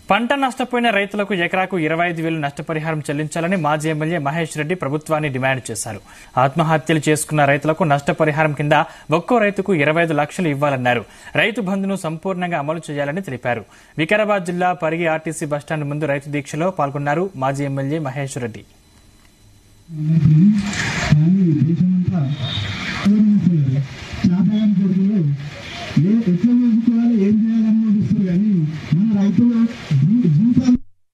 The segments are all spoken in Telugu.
పంట నష్టపోయిన రైతులకు ఎకరాకు ఇరవై ఐదు వేలు నష్టపరిహారం చెల్లించాలని మాజీ ఎమ్మెల్యే మహేష్ రెడ్డి ప్రభుత్వాన్ని డిమాండ్ చేశారు ఆత్మహత్యలు చేసుకున్న రైతులకు నష్టపరిహారం కింద ఒక్కో రైతుకు ఇరవై ఐదు లక్షలు ఇవ్వాలన్నారు రైతు బంధును సంపూర్ణంగా అమలు చేయాలని తెలిపారు వికారాబాద్ జిల్లా పరిగి ఆర్టీసీ బస్టాండ్ ముందు రైతు దీక్షలో పాల్గొన్నారు మాజీ ఎమ్మెల్యే మహేష్ రెడ్డి కానీ దేశమంతా గౌరవించలేదు చేతగాని కొడుకులు ఏ ఎట్లా చేసుకోవాలి ఏం చేయాలని చూపిస్తారు కానీ మన రైతుల జీ- జీవితాలు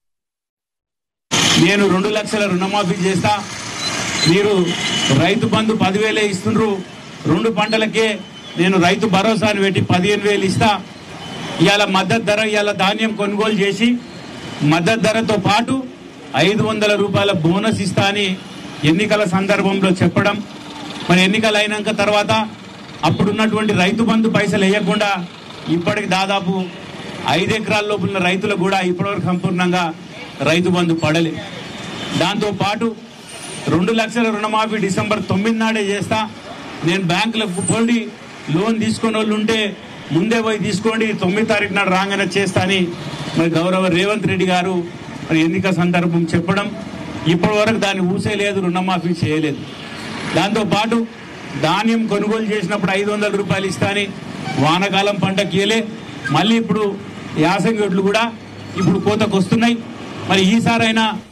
నేను రెండు లక్షల రుణమాఫీ చేస్తా మీరు రైతు బంధు పదివేలే ఇస్తుండ్రు రెండు పంటలకే నేను రైతు భరోసాను పెట్టి పదిహేను వేలు ఇస్తా ఇవాళ మద్దతు ధర ఇవాళ ధాన్యం కొనుగోలు చేసి మద్దతు ధరతో పాటు ఐదు వందల రూపాయల బోనస్ ఇస్తా అని ఎన్నికల సందర్భంలో చెప్పడం మరి ఎన్నికలు అయినాక తర్వాత అప్పుడున్నటువంటి రైతు బంధు పైసలు వేయకుండా ఇప్పటికి దాదాపు ఐదు ఎకరాల లోపల ఉన్న రైతులకు కూడా ఇప్పటివరకు సంపూర్ణంగా రైతు బంధు పడలే దాంతో పాటు రెండు లక్షల రుణమాఫీ డిసెంబర్ తొమ్మిది నాడే చేస్తా నేను బ్యాంకులకు పోండి లోన్ తీసుకున్న వాళ్ళు ఉంటే ముందే పోయి తీసుకోండి తొమ్మిది తారీఖు నాడు రాగానే చేస్తా అని మరి గౌరవ రేవంత్ రెడ్డి గారు మరి ఎన్నిక సందర్భం చెప్పడం ఇప్పటి వరకు దాన్ని ఊసే లేదు రుణమాఫీ చేయలేదు దాంతో పాటు ధాన్యం కొనుగోలు చేసినప్పుడు ఐదు వందల రూపాయలు ఇస్తా అని వానకాలం పంటకి ఇయలే మళ్ళీ ఇప్పుడు యాసంగి ఒడ్లు కూడా ఇప్పుడు కోతకు వస్తున్నాయి మరి ఈసారైనా